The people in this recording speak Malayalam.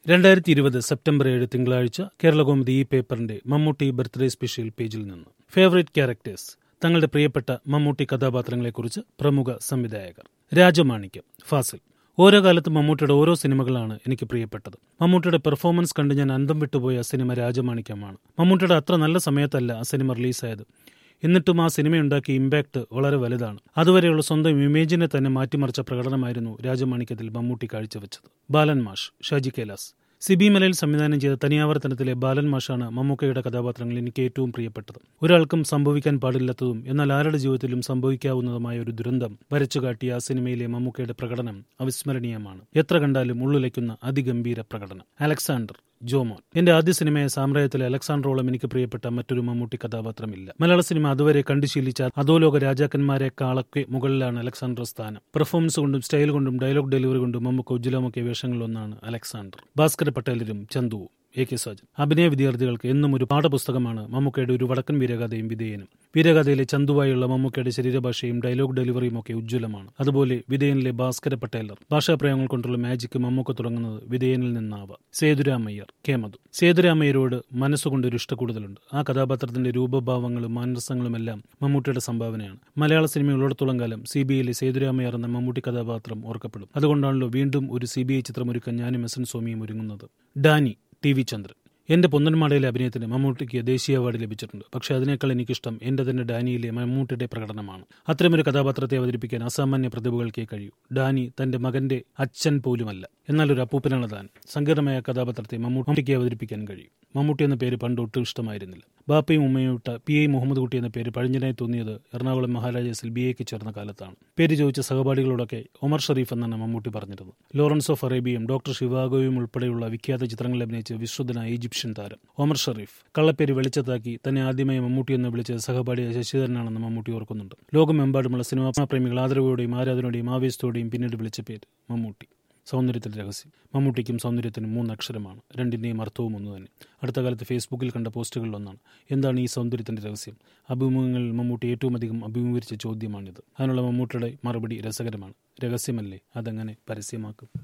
രണ്ടായിരത്തി ഇരുപത് സെപ്റ്റംബർ ഏഴ് തിങ്കളാഴ്ച കേരളകൗമുദി ഈ പേപ്പറിന്റെ മമ്മൂട്ടി ബർത്ത്ഡേ സ്പെഷ്യൽ പേജിൽ നിന്ന് ഫേവറേറ്റ് ക്യാരക്ടേഴ്സ് തങ്ങളുടെ പ്രിയപ്പെട്ട മമ്മൂട്ടി കഥാപാത്രങ്ങളെക്കുറിച്ച് പ്രമുഖ സംവിധായകർ രാജമാണിക്യം ഫാസിൽ ഓരോ കാലത്തും മമ്മൂട്ടിയുടെ ഓരോ സിനിമകളാണ് എനിക്ക് പ്രിയപ്പെട്ടത് മമ്മൂട്ടിയുടെ പെർഫോമൻസ് കണ്ട് ഞാൻ അന്തം വിട്ടുപോയ സിനിമ രാജമാണിക്യമാണ് മമ്മൂട്ടിയുടെ അത്ര നല്ല സമയത്തല്ല ആ സിനിമ റിലീസായത് എന്നിട്ടും ആ സിനിമയുണ്ടാക്കിയ ഇമ്പാക്ട് വളരെ വലുതാണ് അതുവരെയുള്ള സ്വന്തം ഇമേജിനെ തന്നെ മാറ്റിമറിച്ച പ്രകടനമായിരുന്നു രാജമാണിക്യത്തിൽ മമ്മൂട്ടി കാഴ്ചവെച്ചത് ബാലൻ മാഷ് ഷാജി കൈലാസ് സിബി മലയിൽ സംവിധാനം ചെയ്ത തനിയാവർത്തനത്തിലെ ബാലൻ മാഷാണ് മമ്മൂക്കയുടെ കഥാപാത്രങ്ങൾ എനിക്ക് ഏറ്റവും പ്രിയപ്പെട്ടത് ഒരാൾക്കും സംഭവിക്കാൻ പാടില്ലാത്തതും എന്നാൽ ആരുടെ ജീവിതത്തിലും സംഭവിക്കാവുന്നതുമായ ഒരു ദുരന്തം വരച്ചു കാട്ടിയ ആ സിനിമയിലെ മമ്മൂക്കയുടെ പ്രകടനം അവിസ്മരണീയമാണ് എത്ര കണ്ടാലും ഉള്ളിലേക്കുന്ന അതിഗംഭീര പ്രകടനം അലക്സാണ്ടർ ജോമോൻ എന്റെ ആദ്യ സിനിമയെ സാമ്രാജ്യത്തിലെ അലക്സാണ്ടറോളം എനിക്ക് പ്രിയപ്പെട്ട മറ്റൊരു മമ്മൂട്ടി കഥാപാത്രമില്ല മലയാള സിനിമ അതുവരെ കണ്ടു ശീലിച്ച അധോലോക രാജാക്കന്മാരെക്കാളൊക്കെ മുകളിലാണ് അലക്സാണ്ടർ സ്ഥാനം പെർഫോമൻസ് കൊണ്ടും സ്റ്റൈൽ കൊണ്ടും ഡയലോഗ് ഡെലിവറി കൊണ്ടും മമ്മൂക്ക ഉജ്ജ്വലമൊക്കെ വേഷങ്ങളിലൊന്നാണ് അലക്സാണ്ടർ ഭാസ്കര പട്ടേലരും ചന്തുവും എ കെ സാജൻ അഭിനയ വിദ്യാർത്ഥികൾക്ക് എന്നും ഒരു പാഠപുസ്തകമാണ് മമ്മൂക്കയുടെ ഒരു വടക്കൻ വീരഗാഥയും വിധേയനും വീരഗാഥയിലെ ചന്തുവായുള്ള മമ്മൂക്കയുടെ ശരീരഭാഷയും ഡയലോഗ് ഡെലിവറിയും ഒക്കെ ഉജ്ജ്വലമാണ് അതുപോലെ വിധേയനിലെ ഭാസ്കര പട്ടേലർ ഭാഷാപ്രയോഗങ്ങൾ കൊണ്ടുള്ള മാജിക് മമ്മൂക്ക തുടങ്ങുന്നത് വിധേയനിൽ നിന്നാവാം സേതുരാമയ്യർ കെ മധു സേതുരാമയ്യരോട് മനസ്സുകൊണ്ട് ഒരു ഇഷ്ടക്കൂടുതലുണ്ട് ആ കഥാപാത്രത്തിന്റെ രൂപഭാവങ്ങളും മാനസങ്ങളുമെല്ലാം മമ്മൂട്ടിയുടെ സംഭാവനയാണ് മലയാള സിനിമ ഉള്ളിടത്തോളം കാലം സി ബി ഐയിലെ സേതുരാമയ്യർ എന്ന മമ്മൂട്ടി കഥാപാത്രം ഓർക്കപ്പെടും അതുകൊണ്ടാണല്ലോ വീണ്ടും ഒരു സി ബി ഐ ചിത്രമൊരുക്കാൻ ഞാനും എസ് എൻ സ്വാമിയും ഒരുങ്ങുന്നത് ഡാനി ടി വി ചന്ദ്രൻ എന്റെ പൊന്നന്മാടയിലെ അഭിനയത്തിന് മമ്മൂട്ടിക്ക് ദേശീയ അവാർഡ് ലഭിച്ചിട്ടുണ്ട് പക്ഷെ അതിനേക്കാൾ എനിക്കിഷ്ടം എന്റെ തന്നെ ഡാനിയിലെ മമ്മൂട്ടിയുടെ പ്രകടനമാണ് അത്തരമൊരു കഥാപാത്രത്തെ അവതരിപ്പിക്കാൻ അസാമാന്യ പ്രതിഭകൾക്കേ കഴിയൂ ഡാനി തന്റെ മകന്റെ അച്ഛൻ പോലുമല്ല എന്നാൽ ഒരു അപ്പൂപ്പനാണ് താൻ സങ്കീർണമായ കഥാപാത്രത്തെ മമ്മൂട്ടിക്ക് അവതരിപ്പിക്കാൻ കഴിയും മമ്മൂട്ടി എന്ന പേര് പണ്ട് ഒട്ടും ഇഷ്ടമായിരുന്നില്ല ബാപ്പയും ഉമ്മയും ഇട്ട പി ഐ മുഹമ്മദ് കുട്ടി എന്ന പേര് പഴഞ്ഞനായി തോന്നിയത് എറണാകുളം മഹാരാജാസിൽ ബി എക്ക് ചേർന്ന കാലത്താണ് പേര് ചോദിച്ച സഹപാഠികളോടൊക്കെ ഒമർ ഷറീഫ് എന്നാണ് മമ്മൂട്ടി പറഞ്ഞിരുന്നത് ലോറൻസ് ഓഫ് അറേബ്യയും ഡോക്ടർ ഷിവാഗോയും ഉൾപ്പെടെയുള്ള വിഖ്യാത ചിത്രങ്ങളിൽ അഭിനയിച്ച വിശ്രുതനായ ഈജിപ്ഷ്യൻ താരം ഒമർ ഷറീഫ് കള്ളപ്പേര് വെളിച്ചത്താക്കി തന്നെ ആദ്യമായി മമ്മൂട്ടി എന്ന് വിളിച്ച സഹപാഠിയ ശശിധരനാണെന്ന് മമ്മൂട്ടി ഓർക്കുന്നുണ്ട് ലോകമെമ്പാടുമുള്ള സിനിമാ പ്രേമികൾ ആദരവോടെയും ആരാധനയോടെയും ആവേശത്തോടെയും പിന്നീട് വിളിച്ച പേര് മമ്മൂട്ടി സൗന്ദര്യത്തിന്റെ രഹസ്യം മമ്മൂട്ടിക്കും സൗന്ദര്യത്തിനും മൂന്നക്ഷരമാണ് രണ്ടിന്റെയും അർത്ഥവും ഒന്ന് തന്നെ അടുത്ത കാലത്ത് ഫേസ്ബുക്കിൽ കണ്ട പോസ്റ്റുകളിലൊന്നാണ് എന്താണ് ഈ സൗന്ദര്യത്തിന്റെ രഹസ്യം അഭിമുഖങ്ങളിൽ മമ്മൂട്ടി ഏറ്റവും അധികം അഭിമുഖീകരിച്ച ചോദ്യമാണിത് അതിനുള്ള മമ്മൂട്ടിയുടെ മറുപടി രസകരമാണ് രഹസ്യമല്ലേ അതങ്ങനെ പരസ്യമാക്കും